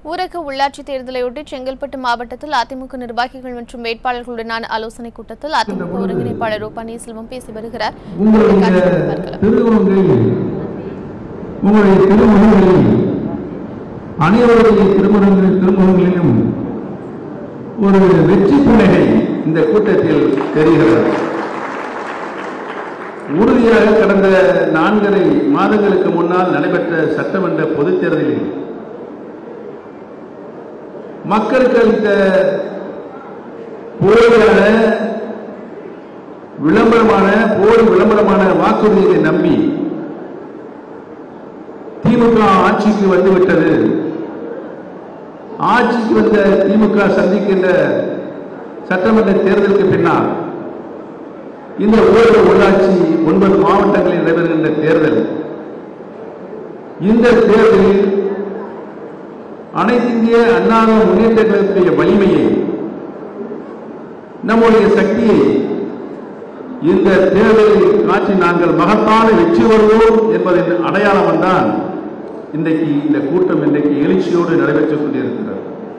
ஊரக உள்ளாட்சி தேர்தலையொட்டி செங்கல்பட்டு மாவட்டத்தில் அதிமுக நிர்வாகிகள் மற்றும் வேட்பாளர்களுடனான ஆலோசனைக் கூட்டத்தில் அதிமுக ஒருங்கிணைப்பாளர் ஓ பன்னீர்செல்வம் பேசி வருகிறார் உங்களுடைய காட்சிகளை பார்க்கலாம் திருமணங்களில் உங்களுடைய திருமணங்களில் அனைவருடைய திருமணங்களில் திருமணங்களிலும் ஒரு வெற்றி புன்னகை இந்த கூட்டத்தில் தெரிகிறது உறுதியாக கடந்த நான்கரை மாதங்களுக்கு முன்னால் நடைபெற்ற சட்டமன்ற பொதுத் தேர்தலில் மக்களுக்கு அளித்த போலியான விளம்பரமான போலி விளம்பரமான வாக்குறுதியை நம்பி திமுக ஆட்சிக்கு வந்துவிட்டது ஆட்சிக்கு வந்த திமுக சந்திக்கின்ற சட்டமன்ற தேர்தலுக்கு பின்னால் இந்த ஊரக உள்ளாட்சி ஒன்பது மாவட்டங்களில் நடைபெறுகின்ற தேர்தல் இந்த தேர்தலில் அனைத்து இந்திய அண்ணா முன்னேற்ற கழகத்துடைய வலிமையை நம்முடைய சக்தியை இந்த தேர்தலில் காட்சி நாங்கள் மகத்தான வெற்றி வருவோம் என்பதன் அடையாளம் தான் இன்றைக்கு இந்த கூட்டம் இன்றைக்கு எழுச்சியோடு நடைபெற்றுக் கொண்டிருக்கிறது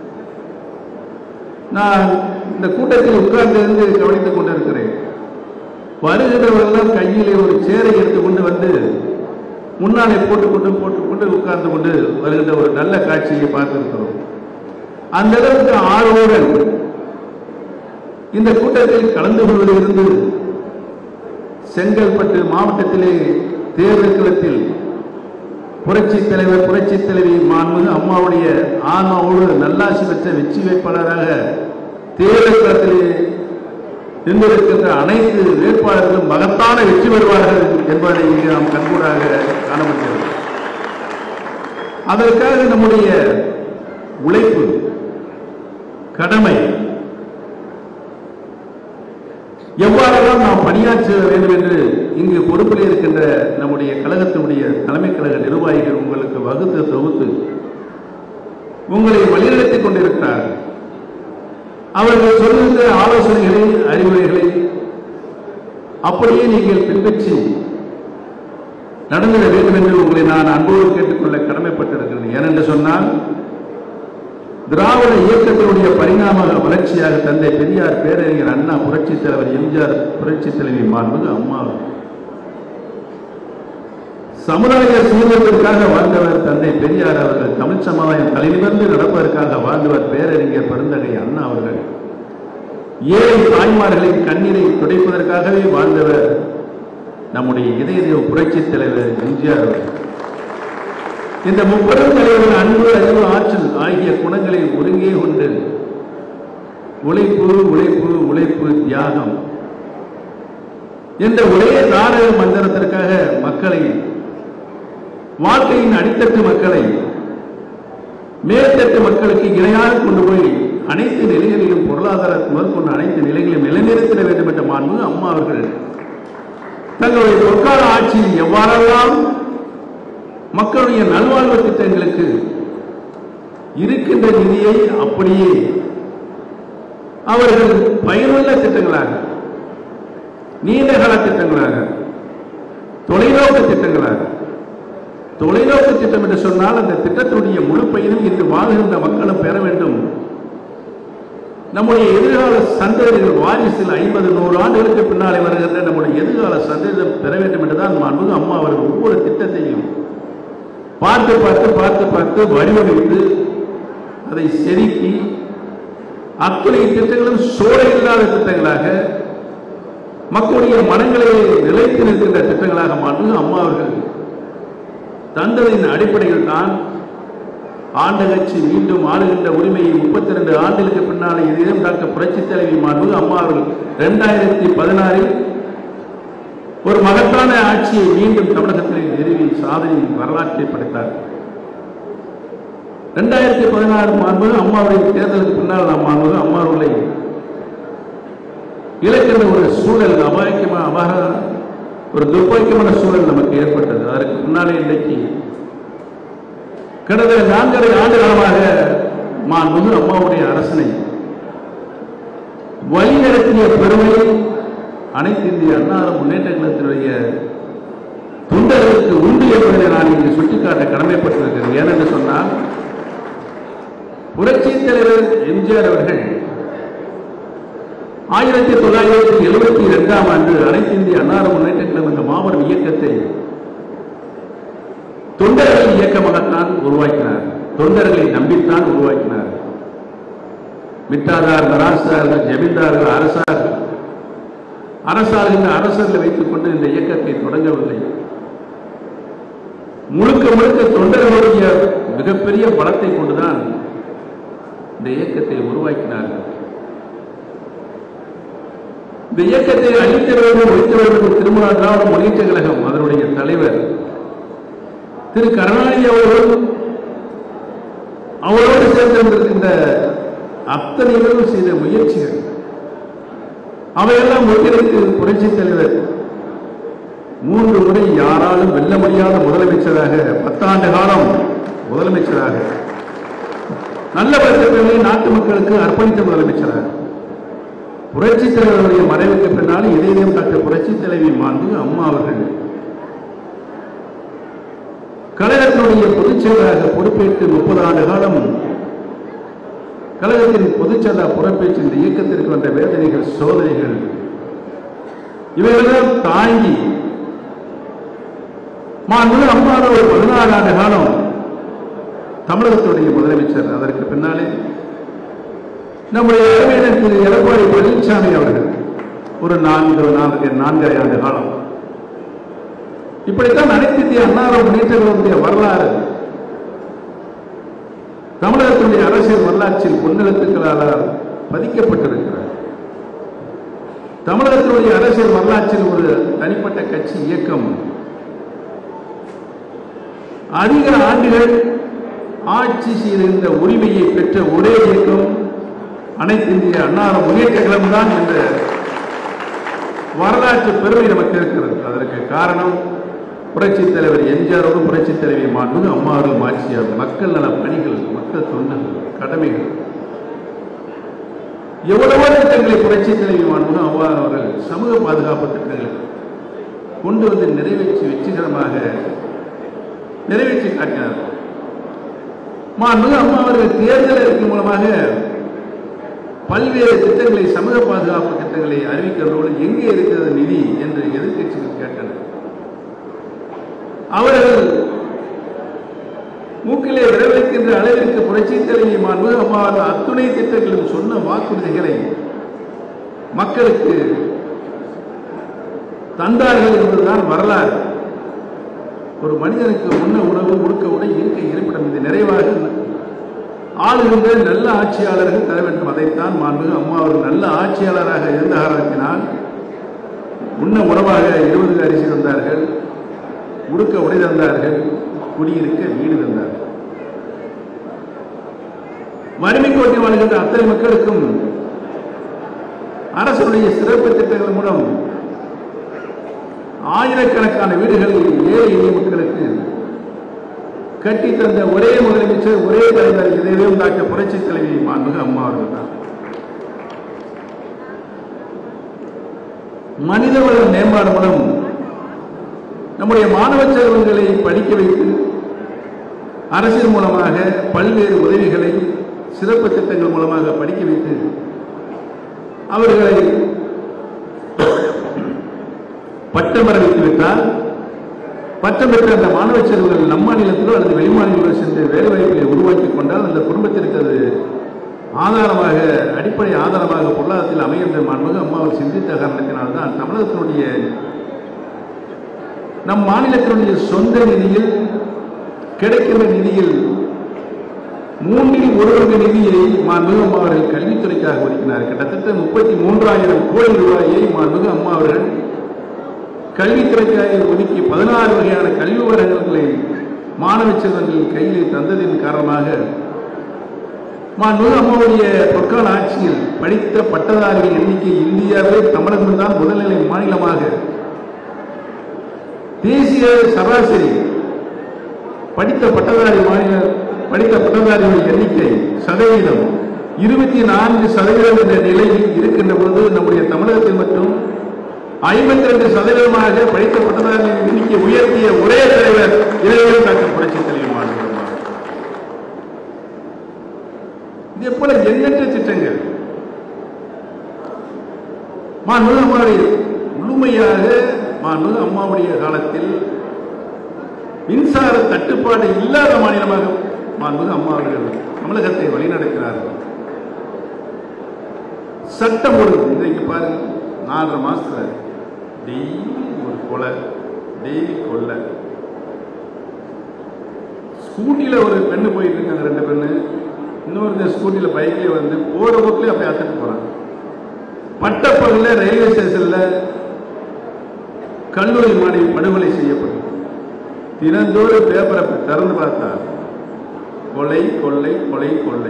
நான் இந்த கூட்டத்தில் உட்கார்ந்திருந்து கவனித்துக் கொண்டிருக்கிறேன் வருகிறவர்கள் கையிலே ஒரு சேரை எடுத்துக்கொண்டு வந்து முன்னாலே போட்டுக்கொண்டு போட்டுக்கொண்டு உட்கார்ந்து கொண்டு வருகின்ற ஒரு நல்ல காட்சியை பார்த்திருக்கிறோம் அந்த அளவுக்கு ஆர்வமுடன் இந்த கூட்டத்தில் கலந்து கொள்வதிலிருந்து செங்கல்பட்டு மாவட்டத்திலே தேர்தல் களத்தில் புரட்சி தலைவர் புரட்சி தலைவி மாண்புமிகு அம்மாவுடைய ஆன்மாவோடு நல்லாசி பெற்ற வெற்றி வேட்பாளராக தேர்தல் களத்திலே நின்றிருக்கின்ற அனைத்து வேட்பாளர்களும் மகத்தான வெற்றி பெறுவார்கள் என்பதை இங்கு நாம் கண்கூடாக காண முடிகிறது அதற்காக நம்முடைய உழைப்பு கடமை எவ்வாறெல்லாம் நாம் பணியாற்ற வேண்டும் என்று இங்கு பொறுப்பில் இருக்கின்ற நம்முடைய கழகத்தினுடைய தலைமை கழக நிர்வாகிகள் உங்களுக்கு வகுத்து தொகுத்து உங்களை வழிநடத்திக் கொண்டிருக்கிறார்கள் அவர்கள் சொல்லுகின்ற ஆலோசனைகளை அறிவுரைகளை அப்படியே நீங்கள் பின்பற்றி நடந்திட வேண்டும் என்று உங்களை நான் அன்போடு கேட்டுக்கொள்ள கடமைப்பட்டிருக்கிறேன் ஏனென்று சொன்னால் திராவிட இயக்கத்தினுடைய பரிணாம வளர்ச்சியாக தந்தை பெரியார் பேரறிஞர் அண்ணா புரட்சித் தலைவர் எம்ஜிஆர் புரட்சித் தலைவி மாண்புமிகு அம்மா சமுதாய சீர்திருத்தத்திற்காக வாழ்ந்தவர் தந்தை பெரியார் அவர்கள் தமிழ் சமுதாயம் தலைநிமிர்ந்து நடப்பதற்காக வாழ்ந்தவர் பேரறிஞர் பெருந்தகை அண்ணா அவர்கள் ஏழை தாய்மார்களின் கண்ணீரை துடைப்பதற்காகவே வாழ்ந்தவர் நம்முடைய இதய புரட்சித் தலைவர் எம்ஜிஆர் அவர்கள் இந்த முப்பெரும் தலைவர்கள் அன்பு அறிவு ஆற்றல் ஆகிய குணங்களை ஒருங்கே கொண்டு உழைப்பு உழைப்பு உழைப்பு தியாகம் என்ற ஒரே தாரக மந்திரத்திற்காக மக்களை வாழ்க்கையின் அடித்தட்டு மக்களை மேற்தட்டு மக்களுக்கு இணையாக கொண்டு போய் அனைத்து நிலைகளிலும் பொருளாதார முதற்கொண்டு அனைத்து நிலைகளிலும் நிலைநிறுத்திட வேண்டும் என்ற மாண்பு அம்மா அவர்கள் தங்களுடைய பொற்கால ஆட்சியில் எவ்வாறெல்லாம் மக்களுடைய நல்வாழ்வு திட்டங்களுக்கு இருக்கின்ற நிதியை அப்படியே அவர்கள் பயனுள்ள திட்டங்களாக நீண்டகால திட்டங்களாக தொலைநோக்கு திட்டங்களாக தொலைநோக்கு திட்டம் என்று சொன்னால் அந்த திட்டத்தினுடைய முழு பயனும் இன்று வாழ்கின்ற மக்களும் பெற வேண்டும் நம்முடைய எதிர்கால சந்ததிகள் வாரிசில் ஐம்பது நூறு ஆண்டுகளுக்கு பின்னாலே வருகின்ற நம்முடைய எதிர்கால சந்ததியிடம் பெற வேண்டும் என்றுதான் மாண்புமிகு அம்மா அவர்கள் ஒவ்வொரு திட்டத்தையும் பார்த்து பார்த்து பார்த்து பார்த்து வடிவமைத்து அதை செதுக்கி அத்தனை திட்டங்களும் சோழை இல்லாத திட்டங்களாக மக்களுடைய மனங்களை நிலைத்து நிற்கின்ற திட்டங்களாக மாற்று அம்மா அவர்கள் தந்ததின் அடிப்படையில் தான் ஆண்ட கட்சி மீண்டும் ஆளுகின்ற உரிமையை முப்பத்தி ரெண்டு ஆண்டுகளுக்கு பின்னாலே இதயம் டாக்டர் புரட்சித் தலைவி மாண்பு அம்மா அவர்கள் இரண்டாயிரத்தி பதினாறில் ஒரு மகத்தான ஆட்சியை மீண்டும் தமிழகத்தில் நிறுவி சாதனை வரலாற்றை படைத்தார் இரண்டாயிரத்தி பதினாறு மாண்பு அம்மாவுடைய தேர்தலுக்கு பின்னால் நாம் மாண்பு அம்மாவர்களை இழக்கின்ற ஒரு சூழல் அபாயக்கமான அபார ஒரு துர்பாக்கியமான சூழல் நமக்கு ஏற்பட்டது அதற்கு முன்னாலே இன்றைக்கு கடந்த நான்கரை ஆண்டு காலமாக மாண்புமிகு அம்மாவுடைய அரசனை வழிநடத்திய பெருமை அனைத்து இந்திய அண்ணா முன்னேற்ற கழகத்தினுடைய தொண்டர்களுக்கு தொண்டர்களுக்கு உண்டு என்பதை நான் இங்கு சுட்டிக்காட்ட கடமைப்பட்டிருக்கிறேன் ஏனென்று சொன்னால் புரட்சி தலைவர் எம்ஜிஆர் அவர்கள் ஆயிரத்தி தொள்ளாயிரத்தி எழுபத்தி இரண்டாம் ஆண்டு அனைத்து இந்திய அன்னார முன்னேற்ற கழகம் என்ற மாபெரும் இயக்கத்தை தொண்டர்களின் இயக்கமாகத்தான் உருவாக்கினார் தொண்டர்களை நம்பித்தான் உருவாக்கினார் மிட்டாதார் மராசார்கள் ஜமீன்தார்கள் அரசார்கள் அரசாளுகின்ற அரசர்களை வைத்துக் கொண்டு இந்த இயக்கத்தை தொடங்கவில்லை முழுக்க முழுக்க தொண்டர்களுடைய மிகப்பெரிய பலத்தை கொண்டுதான் இந்த இயக்கத்தை உருவாக்கினார்கள் இந்த இயக்கத்தை அழிக்க வேண்டும் ஒழிக்க வேண்டும் திருமண திராவிட முன்னேற்ற கழகம் அதனுடைய தலைவர் திரு கருணாநிதி அவர்கள் அவரோடு சேர்ந்திருக்கின்ற அத்தனை பேரும் செய்த முயற்சிகள் அவையெல்லாம் ஒருங்கிணைத்து புரட்சி தலைவர் மூன்று முறை யாராலும் வெல்ல முடியாத முதலமைச்சராக பத்தாண்டு காலம் முதலமைச்சராக நல்ல பட்சங்களை நாட்டு மக்களுக்கு அர்ப்பணித்த முதலமைச்சராக புரட்சி தலைவருடைய மறைவுக்கு பின்னால் இதயம் டாக்டர் புரட்சி தலைவி மாண்பு அம்மா அவர்கள் கழகத்தினுடைய பொதுச் செயலராக பொறுப்பேற்று முப்பது ஆண்டு காலம் கழகத்தின் பொதுச் செயலர் பொறுப்பேற்று இந்த இயக்கத்திற்கு வந்த வேதனைகள் சோதனைகள் இவைகளெல்லாம் தாங்கி மாண்பு அம்மா ஒரு பதினாறு ஆண்டு காலம் தமிழகத்துடைய முதலமைச்சர் அதற்கு பின்னாலே நம்முடைய இளைஞர் திரு எடப்பாடி பழனிசாமி அவர்கள் ஒரு நான்கு நான்கு நான்கரை ஆண்டு காலம் இப்படித்தான் அனைத்து இந்திய அன்னார முன்னேற்றங்களுடைய வரலாறு தமிழகத்தினுடைய அரசியல் வரலாற்றில் பொன்னெழுத்துக்களால் பதிக்கப்பட்டிருக்கிறது தமிழகத்தினுடைய அரசியல் வரலாற்றில் ஒரு தனிப்பட்ட கட்சி இயக்கம் அதிக ஆண்டுகள் ஆட்சி செய்திருந்த உரிமையை பெற்ற ஒரே இயக்கம் அனைத்து இந்திய அன்னார முன்னேற்ற கழகம் தான் என்ற வரலாற்று பெருமை நமக்கு இருக்கிறது அதற்கு காரணம் புரட்சி தலைவர் எம்ஜிஆரோடும் புரட்சி தலைவி மாண்பு அம்மாவர்கள் மாட்சியார் மக்கள் நல பணிகள் மக்கள் தொண்டுகள் கடமைகள் எவ்வளவோ திட்டங்களை புரட்சி தலைவி மாண்பு அம்மா அவர்கள் சமூக பாதுகாப்பு திட்டங்களை கொண்டு வந்து நிறைவேற்றி வெற்றிகரமாக நிறைவேற்றி காட்டினார் மாண்பு அம்மா அவர்கள் தேர்தல் அறிக்கை மூலமாக பல்வேறு திட்டங்களை சமூக பாதுகாப்பு திட்டங்களை அறிவிக்கிறதோடு எங்கே இருக்கிறது நிதி என்று எதிர்க்கட்சிகள் கேட்டனர் அவர்கள் மூக்கிலே விரவிக்கின்ற அளவிற்கு புரட்சி தலைவி மாண்பு அம்மா அவர்கள் அத்துணை திட்டங்களும் சொன்ன வாக்குறுதிகளை மக்களுக்கு தந்தார்கள் என்பதுதான் வரலாறு ஒரு மனிதனுக்கு உண்ண உணவு உடுக்க உடை இருக்க இருப்பிடம் இது நிறைவாக ஆளுகின்ற நல்ல ஆட்சியாளர்கள் தர வேண்டும் அதைத்தான் மாண்பு அம்மா அவர்கள் நல்ல ஆட்சியாளராக இருந்த காரணத்தினால் உண்ண உணவாக இருபது அரிசி தந்தார்கள் உடுக்க உடை தந்தார்கள் குடியிருக்க வீடு தந்தார்கள் வறுமை கோட்டை வாழ்கின்ற அத்தனை மக்களுக்கும் அரசுடைய சிறப்பு திட்டங்கள் மூலம் ஆயிரக்கணக்கான வீடுகளில் ஏழை எளிய மக்களுக்கு கட்டி தந்த ஒரே முதலமைச்சர் ஒரே தலைவர் இதையும் டாக்டர் புரட்சி தலைவி மாண்புக அம்மா அவர்கள் தான் மனிதவள மேம்பாடு மூலம் நம்முடைய மாணவ செல்வங்களை படிக்க வைத்து அரசின் மூலமாக பல்வேறு உதவிகளை சிறப்பு திட்டங்கள் மூலமாக படிக்க வைத்து அவர்களை பட்டம் பெற வைத்து விட்டால் பட்டம் பெற்ற அந்த மாணவ செல்வங்கள் நம் மாநிலத்திலோ அல்லது வெளிமாநிலங்களோ சென்று வேலைவாய்ப்புகளை உருவாக்கி கொண்டால் அந்த குடும்பத்திற்கு அது ஆதாரமாக அடிப்படை ஆதாரமாக பொருளாதாரத்தில் அமைகின்ற மாண்புக அம்மா அவர் சிந்தித்த காரணத்தினால்தான் தமிழகத்தினுடைய நம் மாநிலத்தினுடைய சொந்த நிதியில் கிடைக்கின்ற நிதியில் மூன்றில் ஒரு பங்கு நிதியை மாண்புக அம்மா அவர்கள் கல்வித்துறைக்காக ஒதுக்கினார் கிட்டத்தட்ட முப்பத்தி மூன்றாயிரம் கோடி ரூபாயை மாண்புக அம்மா அவர்கள் கல்வித்துறைக்காக ஒதுக்கி பதினாறு வகையான கல்வி உபகரணங்களை மாணவ செல்வங்கள் கையில் தந்ததின் காரணமாக மாண்புக அம்மாவுடைய பொற்கால ஆட்சியில் படித்த பட்டதாரிகள் எண்ணிக்கை இந்தியாவே தமிழகம் தான் முதல்நிலை மாநிலமாக தேசிய சராசரி படித்த பட்டதாரி மாநில படித்த பட்டதாரிகள் எண்ணிக்கை சதவீதம் இருபத்தி நான்கு சதவீதம் என்ற நிலையில் இருக்கின்ற பொழுது நம்முடைய தமிழகத்தில் மட்டும் ஐம்பத்தி ரெண்டு சதவீதமாக படித்த பட்டதாரிகளின் எண்ணிக்கை உயர்த்திய ஒரே தலைவர் இளைஞர் டாக்டர் புரட்சி தலைவர் மாநிலம் இதே போல எண்ணற்ற திட்டங்கள் மாண்புமிகு அம்மாவுடைய முழுமையாக மாண்புமிகு அம்மாவுடைய காலத்தில் மின்சார தட்டுப்பாடு இல்லாத மாநிலமாக மாண்புமிகு அம்மா அவர்கள் தமிழகத்தை வழிநடத்தினார்கள் சட்டம் ஒழுங்கு இன்றைக்கு பாருங்க நாலரை மாசத்துல டெய்லி ஒரு கொலை டெய்லி கொள்ளை ஸ்கூட்டியில் ஒரு பெண்ணு போயிட்டு இருக்காங்க ரெண்டு பெண்ணு இன்னொரு ஸ்கூட்டியில் பைக்லேயே வந்து போகிற போக்கிலே அப்படியே அத்துட்டு போகிறாங்க பட்டப்பகலில் ரயில்வே ஸ்டேஷனில் கல்லூரி மாணவி படுகொலை செய்யப்பட்டது தினந்தோறும் பேப்பரை திறந்து பார்த்தா கொலை கொள்ளை கொலை கொள்ளை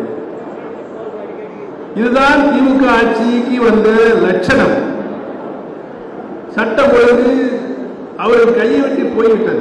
இதுதான் திமுக ஆட்சிக்கு வந்த லட்சணம் சட்டம் ஒழுங்கு அவர்கள் கையை விட்டு போய்விட்டது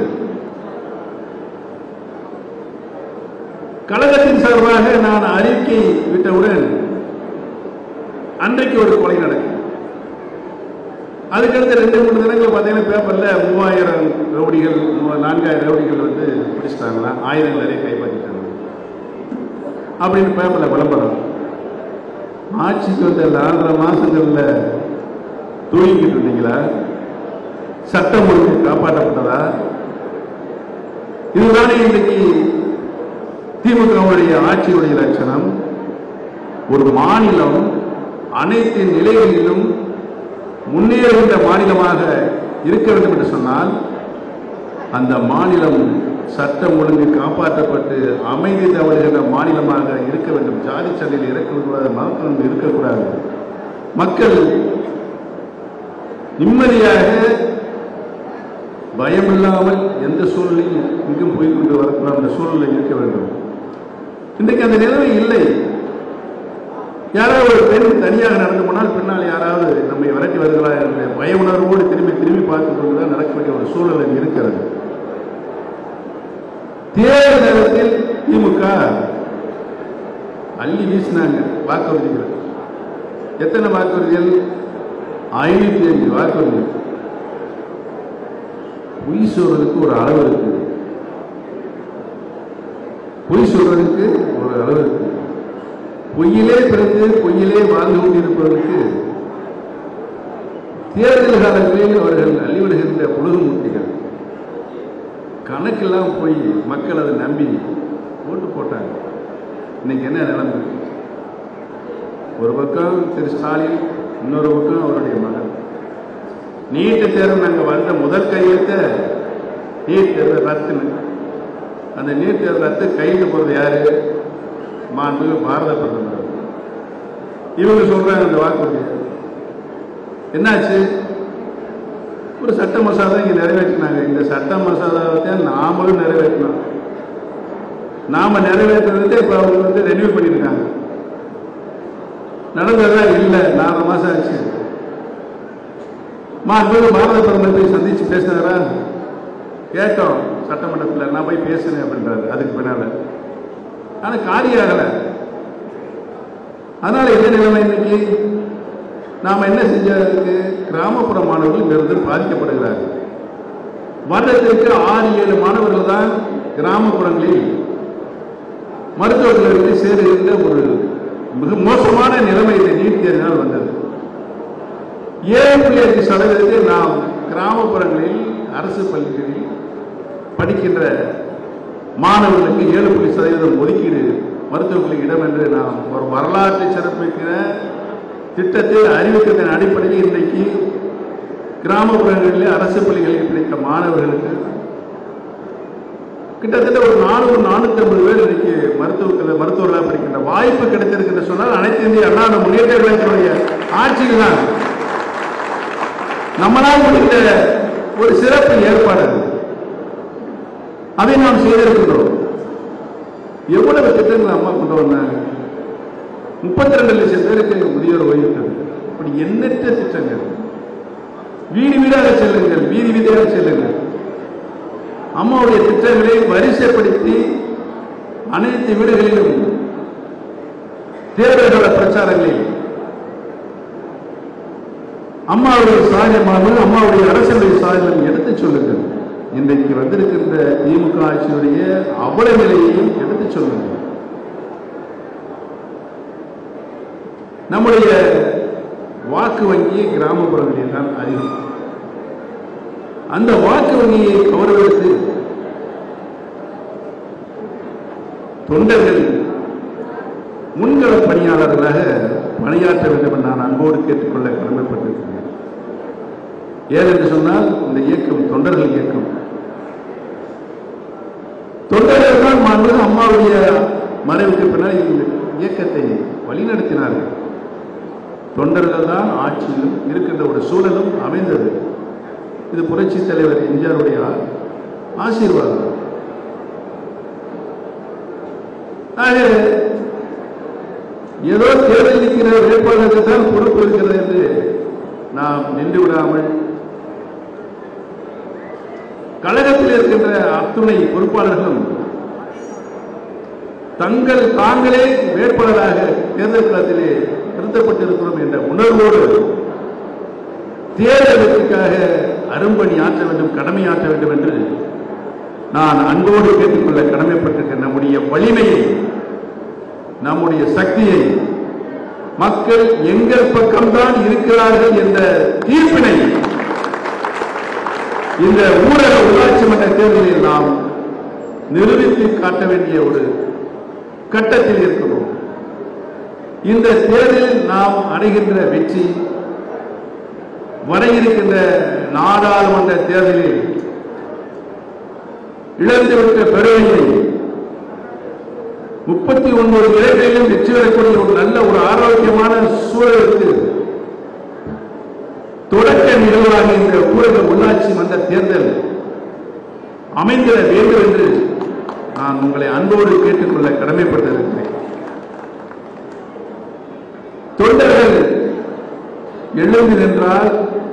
கழகத்தின் சார்பாக நான் அறிக்கை விட்டவுடன் அன்றைக்கு ஒரு கொலை நடக்கும் அதுக்கடுத்து ரெண்டு மூணு தினங்கள் பார்த்தீங்கன்னா பேப்பர்ல மூவாயிரம் ரவுடிகள் மூவா- நான்காயிரம் ரவுடிகள் வந்து பிடிச்சிட்டாங்களா ஆயிரங்கள் நிறைய கைப்பற்றிட்டாங்க அப்படின்னு பேப்பர்ல விளம்பரம் ஆட்சிக்கு வந்த நாலரை மாசங்கள்ல தூங்கிக்கிட்டு இருந்தீங்களா சட்டம் ஒழுங்கு காப்பாற்றப்பட்டதா இதுதானே இன்றைக்கு திமுகவுடைய ஆட்சியுடைய லட்சணம் ஒரு மாநிலம் அனைத்து நிலைகளிலும் முன்னேறுகின்ற மாநிலமாக இருக்க வேண்டும் என்று சொன்னால் அந்த மாநிலம் சட்டம் ஒழுங்கு காப்பாற்றப்பட்டு அமைதி தவறுகின்ற மாநிலமாக இருக்க வேண்டும் ஜாதி சண்டையில் இருக்கக்கூடாது மதம் இருக்கக்கூடாது மக்கள் நிம்மதியாக பயமில்லாமல் எந்த சூழ்நிலையும் இங்கும் போய் கொண்டு வரக்கூடாது அந்த சூழ்நிலை இருக்க வேண்டும் இன்றைக்கு அந்த நிலைமை இல்லை யாராவது ஒரு பெண் தனியாக நடந்து போனால் பின்னால் யாராவது நம்மை விரட்டி வருகிறா என்ற பய உணர்வோடு திரும்பி திரும்பி பார்த்து கொண்டுதான் நடக்க வேண்டிய ஒரு சூழல் இருக்கிறது தேர்தல் நேரத்தில் திமுக அள்ளி வீசினாங்க வாக்குறுதிகள் எத்தனை வாக்குறுதிகள் ஐநூத்தி அஞ்சு வாக்குறுதிகள் பொய் சொல்றதுக்கு ஒரு அளவு இருக்கு பொய் சொல்றதுக்கு ஒரு அளவு இருக்கு பொய்யிலே பிறந்து பொய்யிலே வாழ்ந்து கொண்டிருப்பவர்களுக்கு தேர்தல் காலங்களில் அவர்கள் அள்ளிவிடுகின்ற புழுகு மூட்டிகள் கணக்கெல்லாம் போய் மக்கள் அதை நம்பி ஓட்டு போட்டாங்க இன்னைக்கு என்ன நிலைமை ஒரு பக்கம் திரு ஸ்டாலின் இன்னொரு பக்கம் அவருடைய மகன் நீட்டு தேர்வு நாங்கள் வந்த முதல் கையெழுத்த நீட் தேர்வு ரத்துன்னு அந்த நீட் தேர்வு ரத்து கையில் போகிறது யாரு மாண்புமிகு பாரத பிரதமர் இவங்க சொல்றாங்க அந்த வாக்குறுதி என்னாச்சு ஒரு சட்ட மசோதா இங்க நிறைவேற்றினாங்க இந்த சட்ட மசோதாவை தான் நாமளும் நிறைவேற்றணும் நாம நிறைவேற்றுறதே இப்ப அவங்க வந்து ரெனியூ பண்ணியிருக்காங்க நடந்ததா இல்லை நாலு மாசம் ஆச்சு மாண்புமிகு பாரத பிரதமர் போய் சந்திச்சு பேசினாரா கேட்டோம் சட்டமன்றத்தில் நான் போய் பேசுனேன் அப்படின்றாரு அதுக்கு பின்னால ஆனா காரியம் ஆகல அதனால என்ன நிலைமை இன்னைக்கு நாம என்ன செஞ்சதுக்கு கிராமப்புற மாணவர்கள் பெரிதும் பாதிக்கப்படுகிறார்கள் வருடத்திற்கு ஆறு ஏழு மாணவர்கள் தான் கிராமப்புறங்களில் மருத்துவக் கல்லூரியில் சேருகின்ற ஒரு மிக மோசமான நிலைமை இந்த நீட் தேர்வினால் வந்தது ஏழு புள்ளி அஞ்சு சதவீதத்தில் நாம் கிராமப்புறங்களில் அரசு பள்ளிகளில் படிக்கின்ற மாணவர்களுக்கு ஏழு புள்ளி சதவீதம் ஒதுக்கீடு மருத்துவர்களுக்கு இடம் என்று நாம் ஒரு வரலாற்றை சிறப்பிக்கிற திட்டத்தில் அறிவித்ததன் அடிப்படையில் இன்றைக்கு கிராமப்புறங்களில் அரசு பள்ளிகளில் படித்த மாணவர்களுக்கு கிட்டத்தட்ட ஒரு நானூறு நானூத்தி ஐம்பது பேர் இன்னைக்கு மருத்துவ மருத்துவர்களாக படிக்கின்ற வாய்ப்பு கிடைத்திருக்கின்ற சொன்னால் அனைத்து இந்திய அண்ணா முன்னேற்ற கழகத்தினுடைய ஆட்சியில் தான் நம்மளால் முடிந்த ஒரு சிறப்பு ஏற்பாடு அது. அதை நாம் செய்திருக்கின்றோம் எவ்வளவு திட்டங்கள் அம்மா கொண்டு வந்தாங்க முப்பத்தி ரெண்டு லட்சம் பேருக்கு முதியோர் ஓய்வு திட்டம். இப்படி எண்ணற்ற திட்டங்கள் வீடு வீடாக செல்லுங்கள் வீதி வீதியாக செல்லுங்கள் அம்மாவுடைய திட்டங்களை வரிசைப்படுத்தி அனைத்து வீடுகளிலும் தேர்தல்கள பிரச்சாரங்களில் அம்மாவுடைய சாதனமாக அம்மாவுடைய அரசுடைய சாதனம் எடுத்துச் சொல்லுங்கள் இன்றைக்கு வந்திருக்கின்ற திமுக ஆட்சியுடைய அவல நிலையையும் எடுத்துச் சொல்லுங்கள் நம்முடைய வாக்கு வங்கி கிராமப்புறங்களில் தான் அதிகம் அந்த வாக்கு வங்கியை கௌரவித்து தொண்டர்கள் முன்கள பணியாளர்களாக பணியாற்ற வேண்டும் என்று நான் அன்போடு கேட்டுக்கொள்ள கடமைப்பட்டிருக்கிறேன் ஏனென்று சொன்னால் இந்த இயக்கம் தொண்டர்கள் இயக்கம் தொண்டர்கள் தான் மாண்புமிகு அம்மாவுடைய மறைவுக்கு பின்னால் இந்த இயக்கத்தை வழிநடத்தினார்கள் தொண்டர்கள் தான் ஆட்சியிலும் இருக்கின்ற ஒரு சூழலும் அமைந்தது இது புரட்சி தலைவர் எம்ஜிஆருடைய ஆசீர்வாதம் ஆக ஏதோ தேர்தல் நிற்கிற வேட்பாளருக்கு தான் பொறுப்பு இருக்கிறது என்று நாம் நின்று விடாமல் கழகத்தில் இருக்கின்ற அத்துணை பொறுப்பாளர்களும் தங்கள் தாங்களே வேட்பாளராக தேர்தல் களத்திலே நிறுத்தப்பட்டிருக்கிறோம் என்ற உணர்வோடு தேர்தல் வெற்றிக்காக அரும்பணி ஆற்ற வேண்டும் கடமை ஆற்ற வேண்டும் என்று நான் அன்போடு கேட்டுக்கொள்ள கடமைப்பட்டிருக்கிற நம்முடைய வலிமையை நம்முடைய சக்தியை மக்கள் எங்கள் பக்கம்தான் இருக்கிறார்கள் என்ற தீர்ப்பினை இந்த ஊரக உள்ளாட்சி மன்ற தேர்தலில் நாம் நிரூபித்து காட்ட வேண்டிய ஒரு கட்டத்தில் இருக்கிறோம் இந்த தேர்தலில் நாம் அடைகின்ற வெற்றி வர இருக்கின்ற நாடாளுமன்ற தேர்தலில் இழந்துவிட்ட பெருமையை முப்பத்தி ஒன்பது இடங்களிலும் வெற்றி பெறக்கூடிய ஒரு நல்ல ஒரு ஆரோக்கியமான சூழலுக்கு தொடக்க நிகழ்வாக இந்த ஊரக உள்ளாட்சி மன்ற தேர்தல் அமைந்திட வேண்டும் என்று நான் உங்களை அன்போடு கேட்டுக்கொள்ள கடமைப்பட்டிருக்கிறேன் தொண்டர்கள் எழுந்து நின்றால்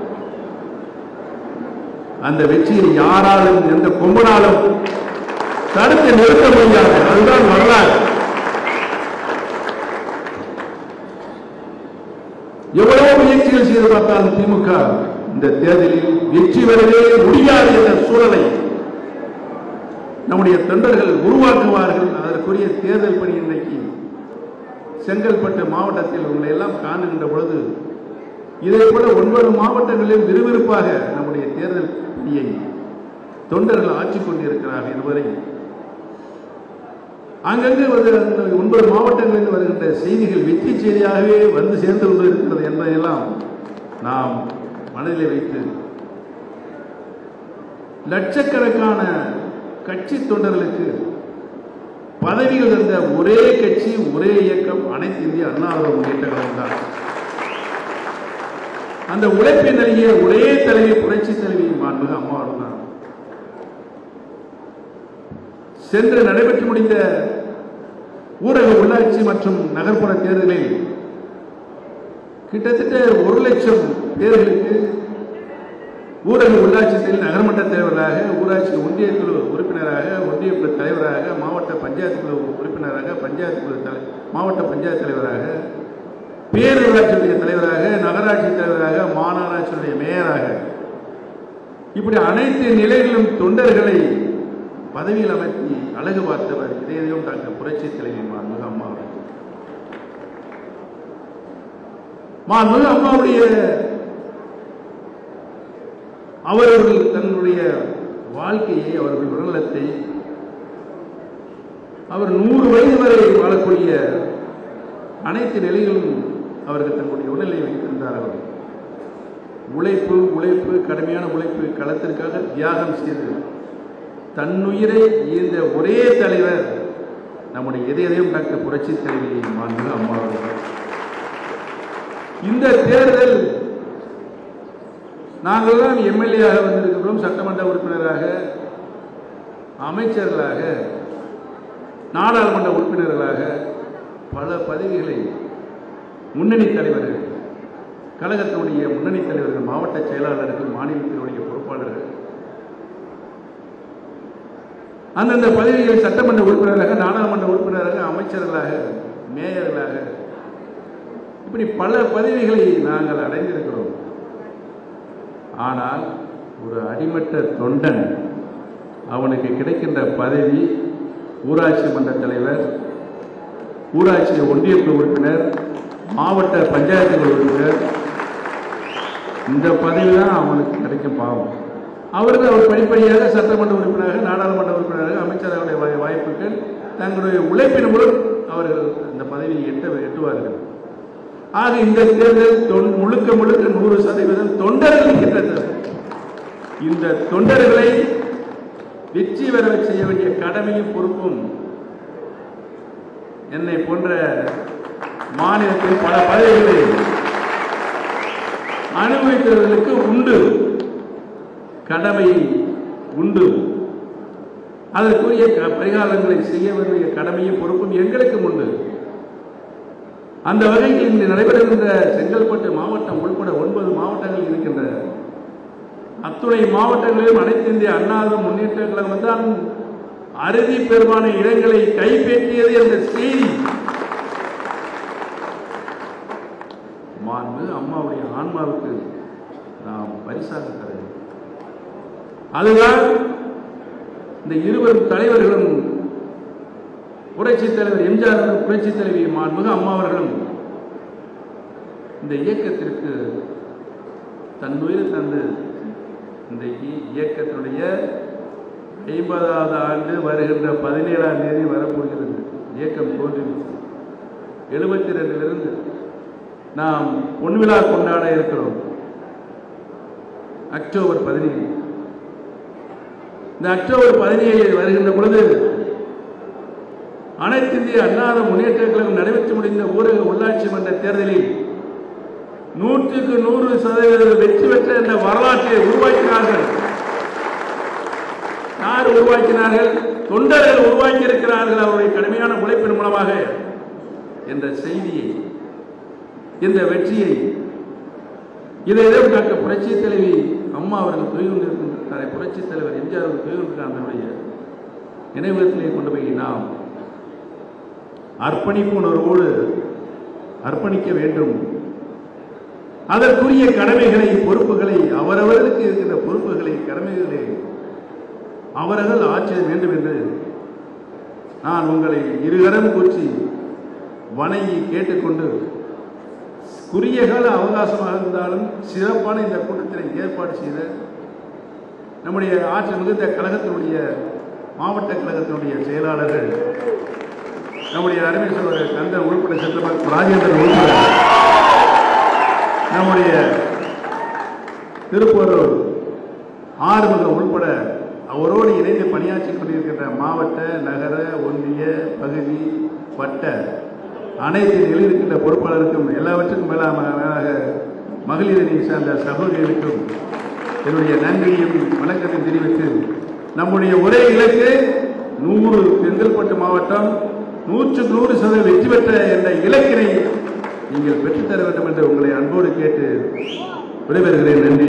அந்த வெற்றியை யாராலும் எந்த கொம்பனாலும் தடுத்து நிறுத்த முடியாது அதுதான் வரலாறு எவ்வளவு முயற்சிகள் செய்து பார்த்தாலும் திமுக இந்த தேர்தலில் வெற்றி பெறவே முடியாது என்ற சூழலை நம்முடைய தொண்டர்கள் உருவாக்குவார்கள் அதற்குரிய தேர்தல் பணி இன்றைக்கு செங்கல்பட்டு மாவட்டத்தில் உங்களை எல்லாம் காணுகின்ற பொழுது இதே போல ஒன்பது மாவட்டங்களிலும் விறுவிறுப்பாக நம்முடைய தேர்தல் பணியை தொண்டர்கள் ஆட்சி கொண்டிருக்கிறார்கள் என்பதை அங்கங்கே வந்து அந்த ஒன்பது மாவட்டங்களில் வருகின்ற செய்திகள் வெற்றி செய்தியாகவே வந்து சேர்ந்து கொண்டு இருக்கிறது என்பதையெல்லாம் நாம் மனதில் வைத்து லட்சக்கணக்கான கட்சி தொண்டர்களுக்கு பதவிகள் தந்த ஒரே கட்சி ஒரே இயக்கம் அனைத்து இந்திய அண்ணா திராவிட முன்னேற்ற கழகம் தான் அந்த உழைப்பை நல்கிய ஒரே தலைவி புரட்சி தலைவி மாண்புக அம்மாவோடு தான் சென்று நடைபெற்று முடிந்த ஊரக உள்ளாட்சி மற்றும் நகர்ப்புற தேர்தலில் கிட்டத்தட்ட ஒரு லட்சம் பேர்களுக்கு ஊரக உள்ளாட்சி செயல் நகர்மன்ற தலைவராக ஊராட்சி ஒன்றிய குழு உறுப்பினராக ஒன்றிய குழு தலைவராக மாவட்ட பஞ்சாயத்து குழு உறுப்பினராக பஞ்சாயத்து குழு தலை மாவட்ட பஞ்சாயத்து தலைவராக பேரூராட்சியுடைய தலைவராக நகராட்சி தலைவராக மாநகராட்சியுடைய மேயராக இப்படி அனைத்து நிலைகளிலும் தொண்டர்களை பதவியில் அமர்த்தி அழகு பார்த்தவர் இதயம் டாக்டர் புரட்சி தலைவி மாண்புக அம்மா அவர்கள். மாண்புக அம்மாவுடைய அவர்கள் தன்னுடைய வாழ்க்கையை அவர்கள் உடல்நலத்தை அவர் நூறு வயது வரை வாழக்கூடிய அனைத்து நிலைகளிலும் அவர்கள் தன்னுடைய உடல்நிலையை வைத்திருந்தார்கள் உழைப்பு உழைப்பு கடுமையான உழைப்பு களத்திற்காக தியாகம் செய்து தன்னுயிரை ஈந்த ஒரே தலைவர் நம்முடைய இதயம் டாக்டர் புரட்சி தலைவி மாண்புக அம்மா அவர்கள் இந்த தேர்தல் நாங்கள் தான் எம்எல்ஏயாக வந்திருக்கிறோம் சட்டமன்ற உறுப்பினராக அமைச்சர்களாக நாடாளுமன்ற உறுப்பினர்களாக பல பதவிகளை முன்னணி தலைவர்கள் கழகத்தினுடைய முன்னணி தலைவர்கள் மாவட்ட செயலாளர்கள் மாநிலத்தினுடைய பொறுப்பாளர்கள் அந்தந்த பதவிகள் சட்டமன்ற உறுப்பினராக நாடாளுமன்ற உறுப்பினராக அமைச்சர்களாக மேயர்களாக இப்படி பல பதவிகளை நாங்கள் அடைந்திருக்கிறோம் ஆனால் ஒரு அடிமட்ட தொண்டன் அவனுக்கு கிடைக்கின்ற பதவி ஊராட்சி மன்ற தலைவர் ஊராட்சி ஒன்றிய குழு உறுப்பினர் மாவட்ட பஞ்சாயத்துகள் உறுப்பினர் இந்த பதவி தான் அவனுக்கு கிடைக்கும் பாவம் அவர்கள் அவர் படிப்படியாக சட்டமன்ற உறுப்பினராக நாடாளுமன்ற உறுப்பினராக அமைச்சரவையுடைய வாய்- வாய்ப்புகள் தங்களுடைய உழைப்பின் மூலம் அவர்கள் இந்த பதவியை எட்ட எட்டுவார்கள் ஆக இந்த தேர்தல் தொன்- முழுக்க முழுக்க நூறு சதவீதம் தொண்டர்கள் நிற்கின்ற தேர்தல். இந்த தொண்டர்களை வெற்றி பெற செய்ய வேண்டிய கடமையும் பொறுப்பும் என்னை போன்ற மாநிலத்தில் பல பதவிகளை அனுபவித்தவர்களுக்கு உண்டு கடமை உண்டு அதற்குரிய க- பரிகாரங்களை செய்ய வேண்டிய கடமையும் பொறுப்பும் எங்களுக்கும் உண்டு அந்த வகையில் இன்று நடைபெறுகின்ற செங்கல்பட்டு மாவட்டம் உள்பட ஒன்பது மாவட்டங்கள் இருக்கின்ற அத்துணை மாவட்டங்களிலும் அனைத்து இந்திய அண்ணாத முன்னேற்ற கழகம் தான் அறுதி பெருமான இடங்களை கைப்பற்றியது என்ற செய்தி மாண்பு அம்மாவுடைய ஆன்மாவுக்கு நாம் பரிசாக தர வேண்டும். அதுதான் இந்த இருவரும் தலைவர்களும் புரட்சி தலைவர் எம்ஜிஆர் அவர்களும் புரட்சி தலைவி மாண்புக அம்மா அவர்களும் இந்த இயக்கத்திற்கு தன்னுயிர் தந்து இந்த இ- இயக்கத்தினுடைய ஐம்பதாவது ஆண்டு வருகின்ற பதினேழாம் தேதி வரப்போகிறது இயக்கம் தோன்றி எழுபத்தி ரெண்டிலிருந்து நாம் பொன்விழா கொண்டாட இருக்கிறோம் அக்டோபர் பதினேழு இந்த அக்டோபர் பதினேழில் வருகின்ற பொழுது அனைத்து இந்திய அண்ணாத முன்னேற்ற கழகம் நடைபெற்று முடிந்த ஊரக உள்ளாட்சி மன்ற தேர்தலில் நூற்றுக்கு நூறு சதவீதம் வெற்றி பெற்ற என்ற வரலாற்றை உருவாக்கினார்கள் யார் உருவாக்கினார்கள் தொண்டர்கள் உருவாக்கி இருக்கிறார்கள் அவருடைய கடுமையான உழைப்பின் மூலமாக என்ற செய்தியை இந்த வெற்றியை இதையிடம் டாக்டர் புரட்சி தலைவி அம்மா அவர்கள் துணை கொண்டிருக்கின்ற புரட்சி தலைவர் எம்ஜிஆர் அவர்கள் துணை கொண்டிருக்கிற நினைவகத்திலே கொண்டு போய் நாம் அர்ப்பணிப்பு உணர்வோடு அர்ப்பணிக்க வேண்டும் அதற்குரிய கடமைகளை பொறுப்புகளை அவரவர்களுக்கு இருக்கின்ற பொறுப்புகளை கடமைகளை அவர்கள் ஆற்ற வேண்டும் என்று நான் உங்களை இருகரம் கூச்சி வணங்கி கேட்டுக்கொண்டு குறுகிய கால அவகாசமாக இருந்தாலும் சிறப்பான இந்த கூட்டத்தினை ஏற்பாடு செய்த நம்முடைய ஆட்சி மிகுந்த கழகத்தினுடைய மாவட்ட கழகத்தினுடைய செயலாளர்கள் நம்முடைய அருமை சொல்வர் கந்தன் உள்பட சென்ற ராஜேந்திரன் உள்பட நம்முடைய திருப்பூரூர் ஆறுமுகம் உள்பட அவரோடு இணைந்து பணியாற்றி கொண்டிருக்கின்ற மாவட்ட நகர ஒன்றிய பகுதி வட்ட அனைத்து நிலையில் இருக்கின்ற பொறுப்பாளருக்கும் எல்லாவற்றுக்கும் மேலாக மேலாக மகளிரணி சார்ந்த சகோதரிகளுக்கும் என்னுடைய நன்றியும் வணக்கத்தையும் தெரிவித்து நம்முடைய ஒரே இலக்கு நூறு செங்கல்பட்டு மாவட்டம் நூற்றுக்கு நூறு சதவீதம் வெற்றி பெற்ற என்ற இலக்கினை நீங்கள் பெற்றுத்தர வேண்டும் என்று உங்களை அன்போடு கேட்டு விடைபெறுகிறேன் நன்றி